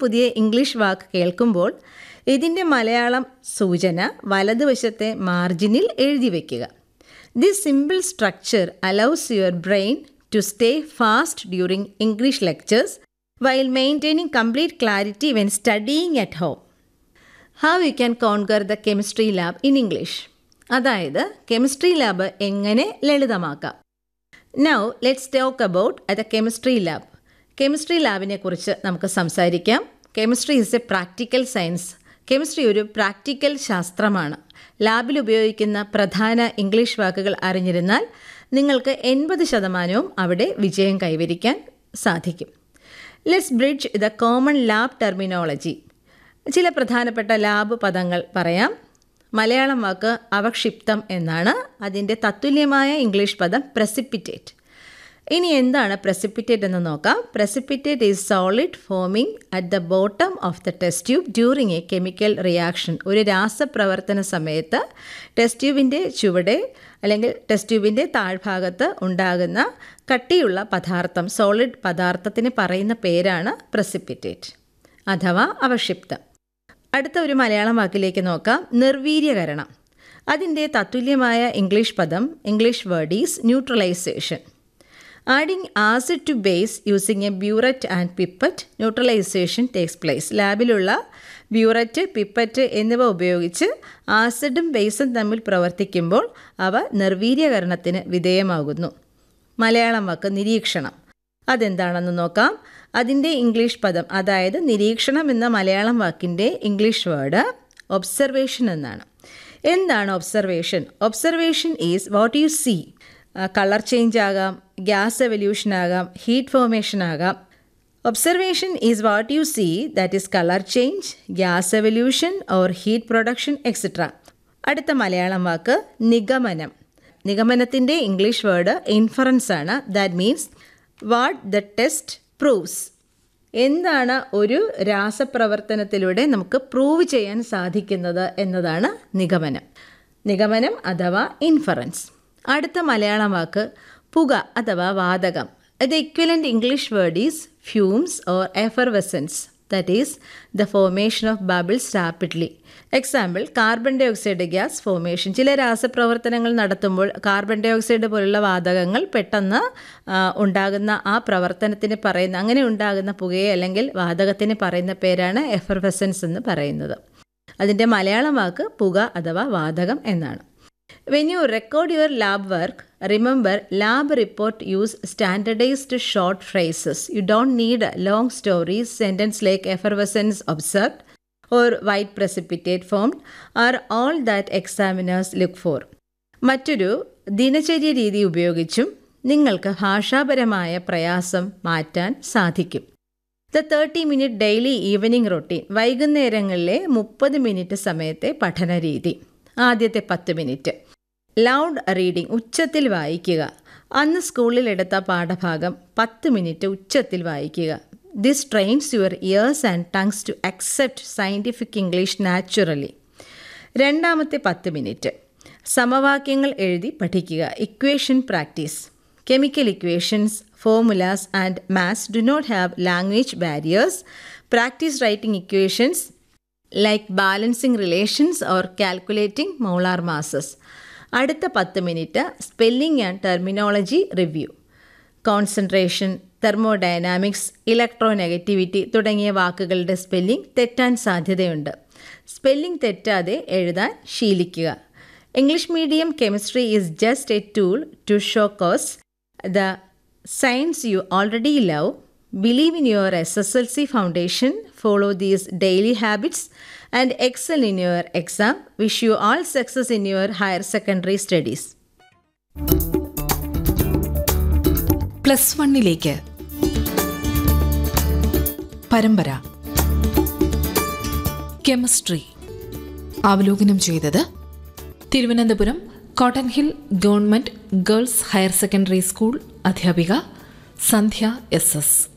പുതിയ ഇംഗ്ലീഷ് വാക്ക് കേൾക്കുമ്പോൾ ഇതിൻ്റെ മലയാളം സൂചന വലതുവശത്തെ മാർജിനിൽ എഴുതി വയ്ക്കുക this simple structure allows your brain to stay fast during English lectures while maintaining complete clarity when studying at home how you can conquer the chemistry lab in English അതായത് chemistry lab എങ്ങനെ ലളിതമാക്കാം now let's talk about the chemistry lab chemistry ലാബിനെ കുറിച്ച് നമുക്ക് സംസാരിക്കാം chemistry is a practical science chemistry ഒരു practical ശാസ്ത്രമാണ് ലാബിൽ ഉപയോഗിക്കുന്ന പ്രധാന ഇംഗ്ലീഷ് വാക്കുകൾ അറിഞ്ഞിരുന്നാൽ നിങ്ങൾക്ക് എൺപത് ശതമാനവും അവിടെ വിജയം കൈവരിക്കാൻ സാധിക്കും let's bridge the common lab terminology ചില പ്രധാനപ്പെട്ട ലാബ് പദങ്ങൾ പറയാം മലയാളം വാക്ക് അവക്ഷിപ്തം എന്നാണ് അതിൻ്റെ തത്തുല്യമായ ഇംഗ്ലീഷ് പദം പ്രസിപ്പിറ്റേറ്റ് ഇനി എന്താണ് പ്രസിപ്പിറ്റേറ്റ് എന്ന് നോക്കാം precipitate is solid forming at the bottom of the test tube during a chemical reaction ഒരു രാസപ്രവർത്തന സമയത്ത് ടെസ്റ്റ് ട്യൂബിൻ്റെ ചുവടെ അല്ലെങ്കിൽ ടെസ്റ്റ് ട്യൂബിൻ്റെ താഴ്ഭാഗത്ത് ഉണ്ടാകുന്ന കട്ടിയുള്ള പദാർത്ഥം സോളിഡ് പദാർത്ഥത്തിന് പറയുന്ന പേരാണ് പ്രസിപ്പിറ്റേറ്റ് അഥവാ അവക്ഷിപ്തം അടുത്ത ഒരു മലയാളം വാക്കിലേക്ക് നോക്കാം നിർവീര്യകരണം അതിൻ്റെ തത്തുല്യമായ ഇംഗ്ലീഷ് പദം English word is neutralization adding acid to base using a burette and pipette neutralization takes place ലാബിലുള്ള ബ്യൂററ്റ് പിപ്പറ്റ് എന്നിവ ഉപയോഗിച്ച് ആസിഡും ബേസും തമ്മിൽ പ്രവർത്തിക്കുമ്പോൾ അവ നിർവീര്യകരണത്തിന് വിധേയമാകുന്നു മലയാളം വാക്ക് നിരീക്ഷണം അതെന്താണെന്ന് നോക്കാം അതിൻ്റെ ഇംഗ്ലീഷ് പദം അതായത് നിരീക്ഷണം എന്ന മലയാളം വാക്കിൻ്റെ ഇംഗ്ലീഷ് വേർഡ് ഒബ്സർവേഷൻ എന്നാണ് എന്താണ് observation observation is what you see colour change ആകാം ഗ്യാസ് എവല്യൂഷൻ ആകാം ഹീറ്റ് ഫോർമേഷൻ ആകാം observation is what you see that is colour change gas evolution or heat production etcetera അടുത്ത മലയാളം വാക്ക് നിഗമനം നിഗമനത്തിൻ്റെ ഇംഗ്ലീഷ് വേർഡ് ഇൻഫറൻസ് ആണ് that means what the test proves എന്താണ് ഒരു രാസപ്രവർത്തനത്തിലൂടെ നമുക്ക് പ്രൂവ് ചെയ്യാൻ സാധിക്കുന്നത് എന്നതാണ് നിഗമനം നിഗമനം അഥവാ ഇൻഫറൻസ് അടുത്ത മലയാളം വാക്ക് പുക അഥവാ വാതകം the equivalent English word is fumes or effervescence that is the formation of bubbles rapidly example carbon dioxide gas formation ചില രാസപ്രവർത്തനങ്ങൾ നടത്തുമ്പോൾ കാർബൺ ഡൈ ഓക്സൈഡ് പോലുള്ള വാതകങ്ങൾ പെട്ടെന്ന് ഉണ്ടാകുന്ന ആ പ്രവർത്തനത്തിന് പറയുന്ന അങ്ങനെ ഉണ്ടാകുന്ന പുകയെ അല്ലെങ്കിൽ വാതകത്തിന് പറയുന്ന പേരാണ് എഫർവെസൻസ് എന്ന് പറയുന്നത് അതിൻ്റെ മലയാളം വാക്ക് പുക അഥവാ വാതകം എന്നാണ് when you record your lab work remember lab report use standardised short phrases you don't need long stories sentence like effervescence observed or white precipitate formed are all that examiners look for മറ്റൊരു ദിനചര്യ രീതി ഉപയോഗിച്ചും നിങ്ങൾക്ക് ഭാഷാപരമായ പ്രയാസം മാറ്റാൻ സാധിക്കും the thirty minute daily evening routine വൈകുന്നേരങ്ങളിലെ മുപ്പത് മിനിറ്റ് സമയത്തെ പഠനരീതി ആദ്യത്തെ പത്ത് മിനിറ്റ് ലൗഡ് റീഡിംഗ് ഉച്ചത്തിൽ വായിക്കുക അന്ന് സ്കൂളിൽ എടുത്ത പാഠഭാഗം പത്ത് മിനിറ്റ് ഉച്ചത്തിൽ വായിക്കുക this trains your ears and tongues to accept scientific English naturally രണ്ടാമത്തെ പത്ത് മിനിറ്റ് സമവാക്യങ്ങൾ എഴുതി പഠിക്കുക equation practice chemical equations formulas and maths do not have language barriers practice writing equations like balancing relations or calculating molar masses അടുത്ത പത്ത് minute spelling and terminology review concentration thermodynamics electronegativity തുടങ്ങിയ വാക്കുകളുടെ spelling തെറ്റാൻ സാധ്യതയുണ്ട് spelling തെറ്റാതെ എഴുതാൻ ശീലിക്കുക English medium chemistry is just a tool to show showcase the science you already love believe in your S S L C foundation follow these daily habits and excel in your exam. Wish you all success in your higher secondary studies. Plus വണ്ണിലേക്ക് പരമ്പര chemistry അവലോകനം ചെയ്തത് Thiruvananthapuram Cotton Hill Government Girls Higher Secondary School അധ്യാപിക Sandhya S S